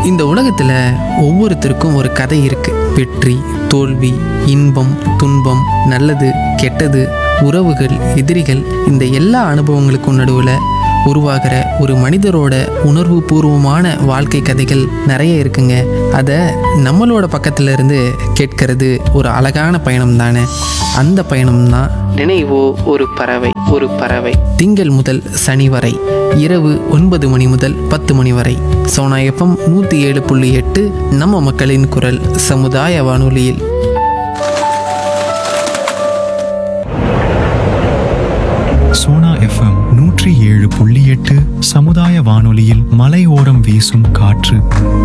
இந்த உலகத்தில் ஒவ்வொருத்தருக்கும் ஒரு கதை இருக்கு வெற்றி தோல்வி இன்பம் துன்பம் நல்லது கெட்டது உறவுகள் எதிரிகள் இந்த எல்லா அனுபவங்களுக்கும் நடுவில் உருவாகிற ஒரு மனிதரோட உணர்வு பூர்வமான வாழ்க்கை கதைகள் நிறைய இருக்குங்க அதை நம்மளோட பக்கத்துல இருந்து கேட்கறது ஒரு அழகான பயணம் தானே அந்த பயணம் தான் நினைவோ ஒரு பறவை ஒரு பறவை திங்கள் முதல் சனி வரை இரவு ஒன்பது மணி முதல் பத்து மணி வரை சோனா எஃப்எம் நூற்றி ஏழு புள்ளி எட்டு நம்ம மக்களின் குரல் சமுதாய வானொலியில் சோனா எஃப்எம் நூற்றி ஏழு புள்ளி எட்டு சமுதாய வானொலியில் மலையோரம் வீசும் காற்று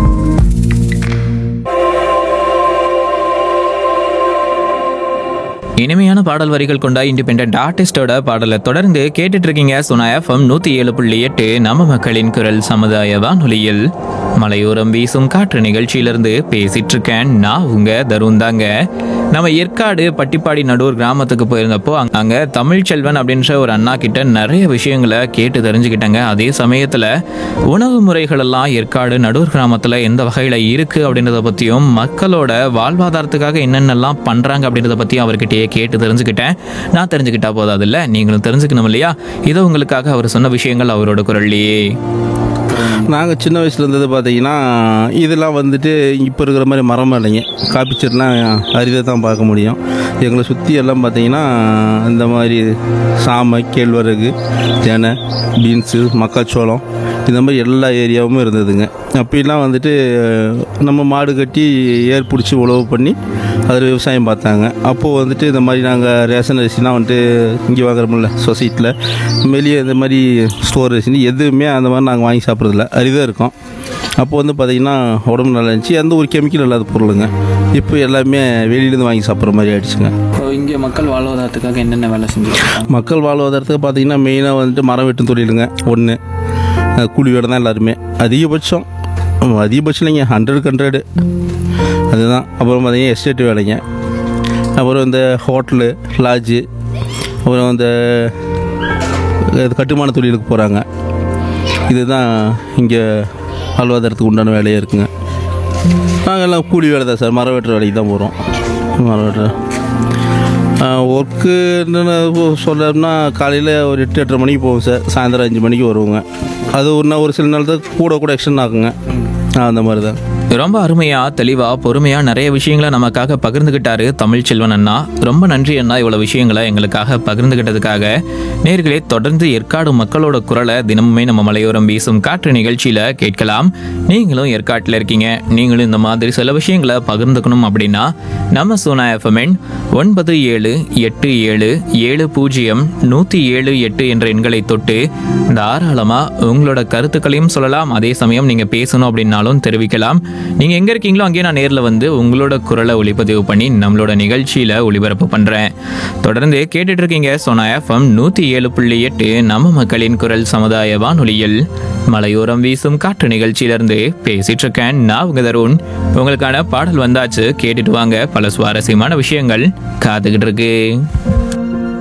இனிமையான பாடல் வரிகள் கொண்ட இண்டிபெண்ட் ஆர்டிஸ்டோட பாடலை தொடர்ந்து கேட்டுட்டு இருக்கீங்க சுனா எஃப்எம் நூத்தி ஏழு புள்ளி எட்டு நம்ம மக்களின் குரல் சமுதாய வானொலியில் மலையோரம் வீசும் காற்று நிகழ்ச்சியிலிருந்து பேசிட்டு இருக்கேன் நான் உங்க தருண் தாங்க நம்ம ஏற்காடு பட்டிப்பாடி நடூர் கிராமத்துக்கு போயிருந்தப்போ அங்க- அங்க தமிழ் செல்வன் அப்படின்ற ஒரு அண்ணா கிட்ட நிறைய விஷயங்களை கேட்டு தெரிஞ்சுக்கிட்டாங்க அதே சமயத்துல உணவு முறைகள் எல்லாம் ஏற்காடு நடூர் கிராமத்துல எந்த வகையில இருக்கு அப்படின்றத பத்தியும் மக்களோட வாழ்வாதாரத்துக்காக என்னென்னலாம் பண்றாங்க அப்படின்றத பத்தியும் அவர்கிட்டயே கேட்டு தெரிஞ்சுக்கிட்டேன் நான் தெரிஞ்சுக்கிட்டா போதாது இல்ல நீங்களும் தெரிஞ்சுக்கணும் இல்லையா இதை உங்களுக்காக அவர் சொன்ன விஷயங்கள் அவரோட குரல்லையே நாங்கள் சின்ன வயசுல இருந்தது பார்த்தீங்கன்னா இதெல்லாம் வந்துட்டு இப்போ இருக்கிற மாதிரி மரம் இல்லைங்க காப்பி செடிலாம் அரிதாக தான் பார்க்க முடியும் எங்களை சுற்றி எல்லாம் பார்த்தீங்கன்னா இந்த மாதிரி சாமை கேழ்வரகு தெனை பீன்ஸு மக்காச்சோளம் இந்த மாதிரி எல்லா ஏரியாவும் இருந்ததுங்க அப்படிலாம் வந்துட்டு நம்ம மாடு கட்டி ஏர் பிடிச்சி உழவு பண்ணி அதில் விவசாயம் பார்த்தாங்க அப்போது வந்துட்டு இந்த மாதிரி நாங்கள் ரேஷன் அரிசிலாம் வந்துட்டு இங்கே வாங்குறோம்ல சொசைட்டியில் வெளியே இந்த மாதிரி ஸ்டோர் அரிசி எதுவுமே அந்த மாதிரி நாங்கள் வாங்கி சாப்பிட்றதில்ல அரிதாக இருக்கும் அப்போ வந்து பார்த்திங்கன்னா உடம்பு நல்லா இருந்துச்சு எந்த ஒரு கெமிக்கல் இல்லாத பொருளுங்க இப்போ எல்லாமே வெளியிலேருந்து வாங்கி சாப்பிட்ற மாதிரி ஆயிடுச்சுங்க இங்கே மக்கள் வாழ்வாதாரத்துக்காக என்னென்ன வேலை செஞ்சுருக்காங்க மக்கள் வாழ்வதற்கு பார்த்தீங்கன்னா மெயினாக வந்துட்டு மரம் வெட்டும் தொழிலுங்க ஒன்று கூலி வேலை தான் எல்லாருமே அதிகபட்சம் ஆமா, அதிகபட்சம் இல்லைங்க ஹண்ட்ரடுக்கு ஹண்ட்ரடு அதுதான் அப்புறம் பார்த்தீங்கன்னா எஸ்டேட் வேலைங்க அப்புறம் இந்த ஹோட்டலு லாட்ஜு அப்புறம் இந்த இது கட்டுமான தொழிலுக்கு போகிறாங்க இதுதான் இங்கே வாழ்வாதாரத்துக்கு உண்டான வேலையாக இருக்குங்க நாங்கள் எல்லாம் கூலி வேலை தான் சார் மரம் வெட்டுற வேலைக்கு தான் போகிறோம் மரம் வெட்டுற ஒர்க்கு சொல்லணும்னா காலையில் ஒரு எட்டு எட்டரை மணிக்கு போவோம் சார் சாயந்தரம் அஞ்சு மணிக்கு வருவோங்க அது ஒரு நாள் ஒரு சில நாள் தான் கூட கூட எக்ஸ்டன் ஆகுங்க அந்த மாதிரி தான் ரொம்ப அருமையா தெளிவா பொறுமையா நிறைய விஷயங்களை நமக்காக பகிர்ந்துகிட்டாரு தமிழ் செல்வன் அண்ணா ரொம்ப நன்றி அண்ணா இவ்வளவு விஷயங்களை எங்களுக்காக பகிர்ந்துகிட்டதுக்காக நேர்களே தொடர்ந்து ஏற்காடு மக்களோட குரலை தினமுமே நம்ம மலையோரம் வீசும் காற்று நிகழ்ச்சியில கேட்கலாம் நீங்களும் ஏற்காட்டில் இருக்கீங்க நீங்களும் இந்த மாதிரி சில விஷயங்களை பகிர்ந்துக்கணும் அப்படின்னா நம்ம சோனா எஃப்எம்என் ஒன்பது ஏழு எட்டு ஏழு ஏழு பூஜ்ஜியம் நூற்றி ஏழு எட்டு என்ற எண்களை தொட்டு தாராளமா உங்களோட கருத்துக்களையும் சொல்லலாம் அதே சமயம் நீங்க பேசணும் அப்படின்னாலும் தெரிவிக்கலாம் நீங்க எங்க இருக்கீங்களோ அங்கேயே நான் நேர்ல வந்து உங்களோட குரலை ஒளிப்பதிவு பண்ணி நம்மளோட நிகழ்ச்சியில ஒளிபரப்பு பண்றேன் தொடர்ந்து கேட்டுட்டு இருக்கீங்க சோனா எஃப்எம் நூத்தி ஏழு புள்ளி எட்டு நம்ம மக்களின் குரல் சமுதாய வானொலியில் மலையோரம் வீசும் காற்று நிகழ்ச்சியிலிருந்து பேசிட்டு இருக்கேன் நான் உங்க தருண் உங்களுக்கான பாடல் வந்தாச்சு கேட்டுட்டு வாங்க பல சுவாரஸ்யமான விஷயங்கள் காத்துக்கிட்டு இருக்கு